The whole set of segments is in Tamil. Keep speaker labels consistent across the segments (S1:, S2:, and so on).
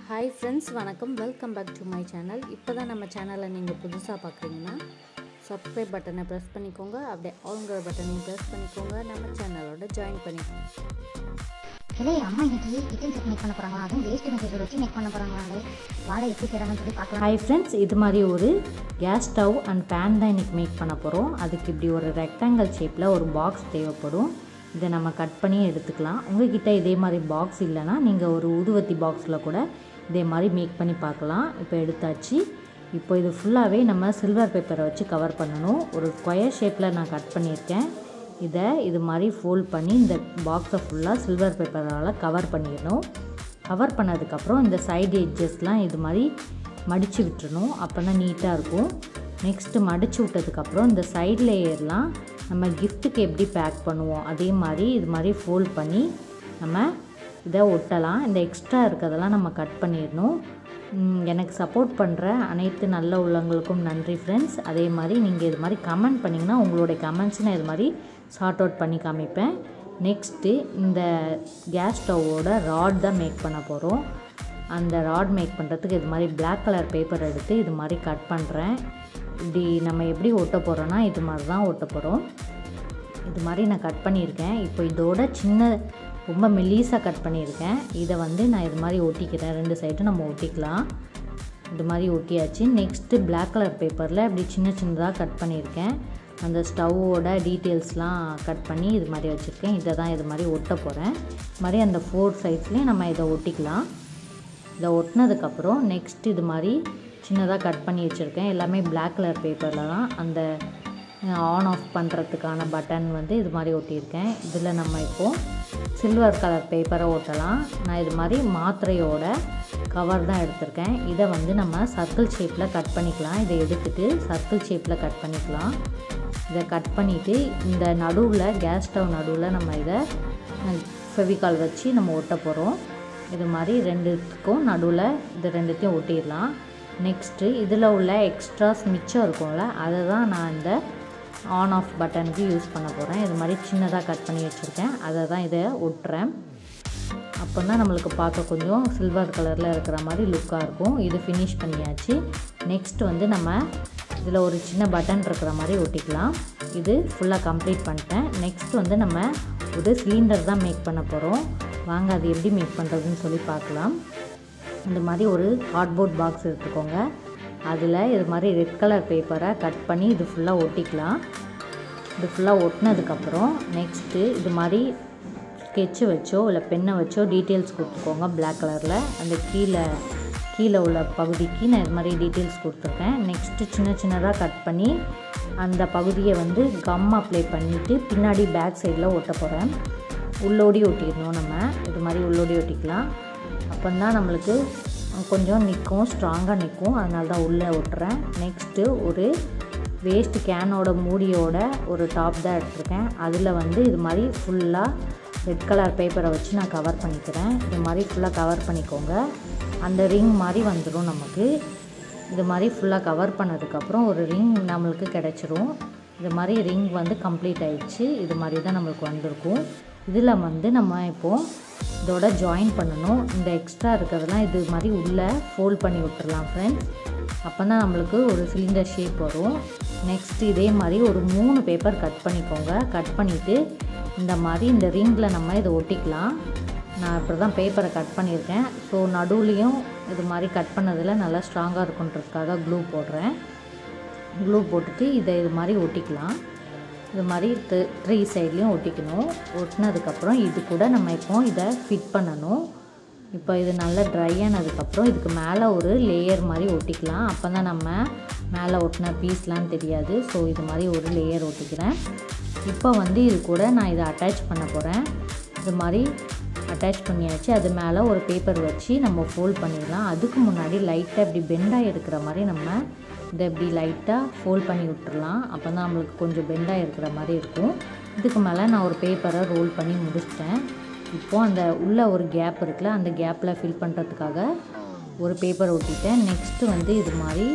S1: ஹாய் ஃப்ரெண்ட்ஸ் வணக்கம் welcome back to my channel இப்போ தான் நம்ம சேனலை நீங்கள் புதுசாக பார்க்குறீங்கன்னா சப்ஸ்கிரைப் பட்டனை ப்ரெஸ் பண்ணிக்கோங்க அப்படியே ஆல்ங்கிற பட்டனையும் ப்ரெஸ் பண்ணிக்கோங்க நம்ம சேனலோட ஜாயின் பண்ணிக்கோங்க
S2: இல்லை அம்மா இன்னைக்கு கிச்சன் செட் மேக் பண்ண போகிறாங்க அதுவும் வேஸ்ட் மெட்டீரியல் வச்சு மேக் பண்ண போகிறாங்க வாடகை எப்படி செய்கிறாங்கன்னு சொல்லி பார்க்கலாம்
S1: ஹாய் ஃப்ரெண்ட்ஸ் இது மாதிரி ஒரு கேஸ் ஸ்டவ் அண்ட் பேன் தான் இன்றைக்கி மேக் பண்ண போகிறோம் அதுக்கு இப்படி ஒரு ரெக்டாங்கிள் ஷேப்பில் ஒரு பாக்ஸ் தேவைப்படும் இதை நம்ம கட் பண்ணி எடுத்துக்கலாம் உங்ககிட்ட இதே மாதிரி பாக்ஸ் இல்லைன்னா நீங்கள் ஒரு ஊதுவத்தி பாக்ஸில் கூட இதே மாதிரி மேக் பண்ணி பார்க்கலாம் இப்போ எடுத்தாச்சு இப்போ இது ஃபுல்லாகவே நம்ம சில்வர் பேப்பரை வச்சு கவர் பண்ணணும் ஒரு ஸ்கொயர் ஷேப்பில் நான் கட் பண்ணியிருக்கேன் இதை இது மாதிரி ஃபோல்ட் பண்ணி இந்த பாக்ஸை ஃபுல்லாக சில்வர் பேப்பரால் கவர் பண்ணிடணும் கவர் பண்ணதுக்கப்புறம் இந்த சைடு எட்ஜஸ்லாம் இது மாதிரி மடித்து விட்டுறணும் அப்போ தான் நீட்டாக இருக்கும் நெக்ஸ்ட்டு மடித்து விட்டதுக்கப்புறம் இந்த சைட் லேயர்லாம் நம்ம கிஃப்ட்டுக்கு எப்படி பேக் பண்ணுவோம் அதே மாதிரி இது மாதிரி ஃபோல்ட் பண்ணி நம்ம இதை ஒட்டலாம் இந்த எக்ஸ்ட்ரா இருக்கிறதெல்லாம் நம்ம கட் பண்ணிடணும் ம், எனக்கு சப்போர்ட் பண்ணுற அனைத்து நல்ல உள்ளவங்களுக்கும் நன்றி ஃப்ரெண்ட்ஸ் அதே மாதிரி நீங்கள் இது மாதிரி கமெண்ட் பண்ணிங்கன்னா உங்களுடைய கமெண்ட்ஸ் நான் இது மாதிரி சார்ட் அவுட் பண்ணி காமிப்பேன் நெக்ஸ்ட்டு இந்த கேஸ் ஸ்டவ்வோட ராட் தான் மேக் பண்ண போகிறோம் அந்த ராட் மேக் பண்ணுறதுக்கு இது மாதிரி Black கலர் பேப்பர் எடுத்து இது மாதிரி கட் பண்ணுறேன் இப்படி நம்ம எப்படி ஒட்ட போகிறோன்னா இது மாதிரி தான் ஒட்ட போகிறோம் இது மாதிரி நான் கட் பண்ணியிருக்கேன் இப்போ இதோட சின்ன ரொம்ப மெல்லீஸாக கட் பண்ணியிருக்கேன் இதை வந்து நான் இது மாதிரி ஒட்டிக்கிறேன் ரெண்டு சைடும் நம்ம ஒட்டிக்கலாம் இது மாதிரி ஒட்டியாச்சு நெக்ஸ்ட்டு Black கலர் பேப்பரில் இப்படி சின்ன சின்னதாக கட் பண்ணியிருக்கேன் அந்த ஸ்டவ்வோட டீட்டெயில்ஸ்லாம் கட் பண்ணி இது மாதிரி வச்சுருக்கேன் இதை தான் இது மாதிரி ஒட்ட போகிறேன் இது மாதிரி அந்த ஃபோர் சைட்ஸ்லேயும் நம்ம இதை ஒட்டிக்கலாம் இதை ஒட்டினதுக்கப்புறம் நெக்ஸ்ட் இது மாதிரி சின்னதாக கட் பண்ணி வச்சுருக்கேன் எல்லாமே Black கலர் பேப்பரில் தான் அந்த ஆன் ஆஃப் பண்ணுறதுக்கான பட்டன் வந்து இது மாதிரி ஒட்டியிருக்கேன் இதில் நம்ம இப்போது சில்வர் கலர் பேப்பரை ஒட்டலாம் நான் இது மாதிரி மாத்திரையோட கவர் தான் எடுத்திருக்கேன் இதை வந்து நம்ம சர்க்கிள் ஷேப்பில் கட் பண்ணிக்கலாம் இதை எடுத்துட்டு சர்க்கிள் ஷேப்பில் கட் பண்ணிக்கலாம் இதை கட் பண்ணிவிட்டு இந்த நடுவில் கேஸ் ஸ்டவ் நடுவில் நம்ம இதை ஃபெவிகால் வச்சு நம்ம ஒட்ட போகிறோம் இது மாதிரி ரெண்டுத்துக்கும் நடுவில் இது ரெண்டுத்தையும் ஒட்டிடலாம் நெக்ஸ்ட்டு இதில் உள்ள எக்ஸ்ட்ராஸ் மிச்சம் இருக்கும்ல அதை தான் நான் இந்த ஆன் ஆஃப் பட்டனுக்கு யூஸ் பண்ண போகிறேன் இது மாதிரி சின்னதாக கட் பண்ணி வச்சுருக்கேன் அதை தான் இதை ஒட்டுறேன் அப்போ தான் நம்மளுக்கு பார்க்க கொஞ்சம் சில்வர் கலரில் இருக்கிற மாதிரி லுக்காக இருக்கும் இது ஃபினிஷ் பண்ணியாச்சு நெக்ஸ்ட் வந்து நம்ம இதில் ஒரு சின்ன பட்டன் இருக்கிற மாதிரி ஒட்டிக்கலாம் இது ஃபுல்லாக கம்ப்ளீட் பண்ணிட்டேன் நெக்ஸ்ட் வந்து நம்ம ஒரு சிலிண்டர் தான் மேக் பண்ண போகிறோம் வாங்க அது எப்படி மேக் பண்ணுறதுன்னு சொல்லி பார்க்கலாம் இந்த மாதிரி ஒரு கார்ட்போர்ட் பாக்ஸ் எடுத்துக்கோங்க அதில் இது மாதிரி ரெட் கலர் பேப்பரை கட் பண்ணி இது ஃபுல்லாக ஒட்டிக்கலாம் இது ஃபுல்லாக ஒட்டினதுக்கப்புறம் நெக்ஸ்ட்டு இது மாதிரி ஸ்கெட்சு வச்சோ இல்லை பெண்ணை வச்சோ டீட்டெயில்ஸ் கொடுத்துக்கோங்க Black கலரில் அந்த கீழே கீழே உள்ள பகுதிக்கு நான் இது மாதிரி டீட்டெயில்ஸ் கொடுத்துருக்கேன் நெக்ஸ்ட்டு சின்ன சின்னதாக கட் பண்ணி அந்த பகுதியை வந்து கம் அப்ளை பண்ணிவிட்டு பின்னாடி பேக் சைடில் ஒட்ட போகிறேன் உள்ளோடி ஒட்டிடணும் நம்ம இது மாதிரி உள்ளோடி ஒட்டிக்கலாம் அப்போ தான் நம்மளுக்கு கொஞ்சம் நிற்கும் ஸ்ட்ராங்காக நிற்கும் அதனால தான் உள்ளே ஒட்டுறேன் நெக்ஸ்ட்டு ஒரு வேஸ்ட் கேனோட மூடியோட ஒரு டாப் தான் எடுத்திருக்கேன் அதில் வந்து இது மாதிரி ஃபுல்லாக ரெட் கலர் பேப்பரை வச்சு நான் கவர் பண்ணிக்கிறேன் இது மாதிரி ஃபுல்லாக கவர் பண்ணிக்கோங்க அந்த ரிங் மாதிரி வந்துடும் நமக்கு இது மாதிரி ஃபுல்லாக கவர் பண்ணதுக்கப்புறம் ஒரு ரிங் நம்மளுக்கு கிடச்சிரும் இது மாதிரி ரிங் வந்து கம்ப்ளீட் ஆயிடுச்சு இது மாதிரி தான் நம்மளுக்கு வந்திருக்கும் இதில் வந்து நம்ம இப்போது இதோட ஜாயின் பண்ணணும் இந்த எக்ஸ்ட்ரா இருக்கிறதெல்லாம் இது மாதிரி உள்ளே ஃபோல்ட் பண்ணி விட்டுறலாம் ஃப்ரெண்ட்ஸ் அப்போ தான் நம்மளுக்கு ஒரு சிலிண்டர் ஷேப் வரும் நெக்ஸ்ட் இதே மாதிரி ஒரு மூணு பேப்பர் கட் பண்ணிக்கோங்க கட் பண்ணிவிட்டு இந்த மாதிரி இந்த ரிங்கில் நம்ம இதை ஒட்டிக்கலாம் நான் இப்படி தான் பேப்பரை கட் பண்ணியிருக்கேன் ஸோ நடுவுலையும் இது மாதிரி கட் பண்ணதில் நல்லா ஸ்ட்ராங்காக இருக்குன்றதுக்காக க்ளூ போடுறேன் க்ளூ போட்டுட்டு இதை இது மாதிரி ஒட்டிக்கலாம் இது மாதிரி த்ரீ சைட்லேயும் ஒட்டிக்கணும் ஒட்டினதுக்கப்புறம் இது கூட நம்ம இப்போ இதை ஃபிட் பண்ணணும் இப்போ இது நல்லா ட்ரை ஆனதுக்கப்புறம் இதுக்கு மேலே ஒரு லேயர் மாதிரி ஒட்டிக்கலாம் அப்போ தான் நம்ம மேலே ஒட்டின பீஸ்லாம் தெரியாது ஸோ இது மாதிரி ஒரு லேயர் ஒட்டிக்கிறேன் இப்போ வந்து இது கூட நான் இதை அட்டாச் பண்ண போகிறேன் இது மாதிரி அட்டாச் பண்ணியாச்சு அது மேலே ஒரு பேப்பர் வச்சு நம்ம ஃபோல்ட் பண்ணிடலாம் அதுக்கு முன்னாடி லைட்டாக இப்படி பெண்டாக இருக்கிற மாதிரி நம்ம இதை இப்படி லைட்டாக ஃபோல்ட் பண்ணி விட்டுறலாம் அப்போ தான் நம்மளுக்கு கொஞ்சம் பெண்டாக இருக்கிற மாதிரி இருக்கும் இதுக்கு மேலே நான் ஒரு பேப்பரை ரோல் பண்ணி முடிச்சிட்டேன் இப்போது அந்த உள்ள ஒரு கேப் இருக்குல்ல அந்த கேப்பில் ஃபில் பண்ணுறதுக்காக ஒரு பேப்பர் ஒட்டிட்டேன் நெக்ஸ்ட்டு வந்து இது மாதிரி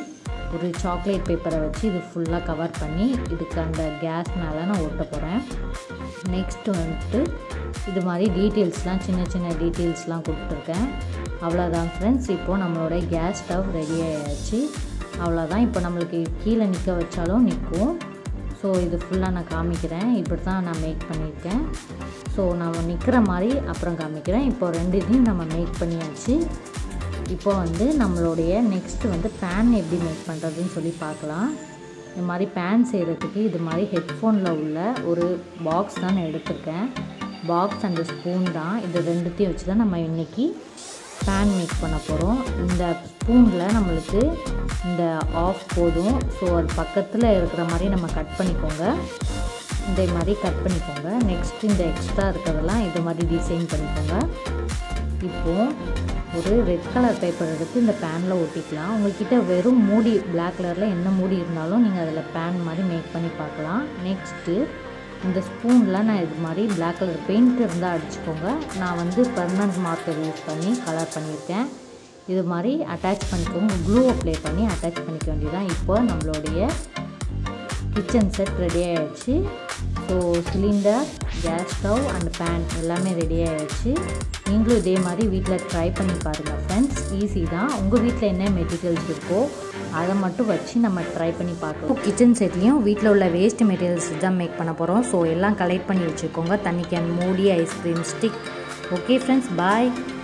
S1: ஒரு சாக்லேட் பேப்பரை வச்சு இது ஃபுல்லாக கவர் பண்ணி இதுக்கு அந்த கேஸ் மேலே நான் ஒட்ட போகிறேன் நெக்ஸ்ட்டு வந்துட்டு இது மாதிரி டீட்டெயில்ஸ்லாம் சின்ன சின்ன டீட்டெயில்ஸ்லாம் கொடுத்துருக்கேன் அவ்வளோதான் ஃப்ரெண்ட்ஸ் இப்போது நம்மளோட கேஸ் ஸ்டவ் ரெடி ஆயாச்சு அவ்வளோதான் இப்போ நம்மளுக்கு கீழே நிற்க வச்சாலும் நிற்கும் ஸோ இது ஃபுல்லாக நான் காமிக்கிறேன் இப்படி தான் நான் மேக் பண்ணியிருக்கேன் ஸோ நான் நிற்கிற மாதிரி அப்புறம் காமிக்கிறேன் இப்போ ரெண்டு இதையும் நம்ம மேக் பண்ணியாச்சு இப்போ வந்து நம்மளுடைய நெக்ஸ்ட் வந்து பேன் எப்படி மேக் பண்ணுறதுன்னு சொல்லி பார்க்கலாம் இந்த மாதிரி பேன் செய்கிறதுக்கு இது மாதிரி ஹெட்ஃபோனில் உள்ள ஒரு பாக்ஸ் தான் நான் எடுத்திருக்கேன் பாக்ஸ் அண்ட் ஸ்பூன் தான் இது ரெண்டுத்தையும் வச்சு தான் நம்ம இன்றைக்கி பேன் மேக் பண்ண போகிறோம் இந்த ஸ்பூனில் நம்மளுக்கு இந்த ஆஃப் போதும் ஸோ அது பக்கத்தில் இருக்கிற மாதிரி நம்ம கட் பண்ணிக்கோங்க இந்த மாதிரி கட் பண்ணிக்கோங்க நெக்ஸ்ட் இந்த எக்ஸ்ட்ரா இருக்கிறதெல்லாம் இது மாதிரி டிசைன் பண்ணிக்கோங்க இப்போது ஒரு ரெட் கலர் பேப்பர் எடுத்து இந்த பேனில் ஒட்டிக்கலாம் உங்கள்கிட்ட வெறும் மூடி பிளாக் கலரில் என்ன மூடி இருந்தாலும் நீங்கள் அதில் பேன் மாதிரி மேக் பண்ணி பார்க்கலாம் நெக்ஸ்ட்டு இந்த ஸ்பூனில் நான் இது மாதிரி பிளாக் கலர் பெயிண்ட் இருந்தால் அடிச்சுக்கோங்க நான் வந்து பர்மனண்ட் மார்க்கர் யூஸ் பண்ணி கலர் பண்ணியிருக்கேன் இது மாதிரி அட்டாச் பண்ணிக்கோங்க க்ளூ அப்ளை பண்ணி அட்டாச் பண்ணிக்க வேண்டியதான் இப்போ நம்மளுடைய கிச்சன் செட் ரெடி ஆகிடுச்சு so cylinder gas stove and pan எல்லாமே ரெடி ஆகிடுச்சு நீங்களும் இதே மாதிரி வீட்டில் ட்ரை பண்ணி பாருங்கள் ஃப்ரெண்ட்ஸ் ஈஸி தான் உங்கள் வீட்டில் என்ன மெட்டீரியல்ஸ் இருக்கோ அதை மட்டும் வச்சு நம்ம ட்ரை பண்ணி பார்க்கலாம் கிச்சன் செட்லேயும் வீட்டில் உள்ள வேஸ்ட் மெட்டீரியல்ஸ் தான் மேக் பண்ண போகிறோம் ஸோ எல்லாம் கலெக்ட் பண்ணி வச்சுக்கோங்க தண்ணி கேன் மூடி ஐஸ்கிரீம் ஸ்டிக் ஓகே ஃப்ரெண்ட்ஸ் பாய்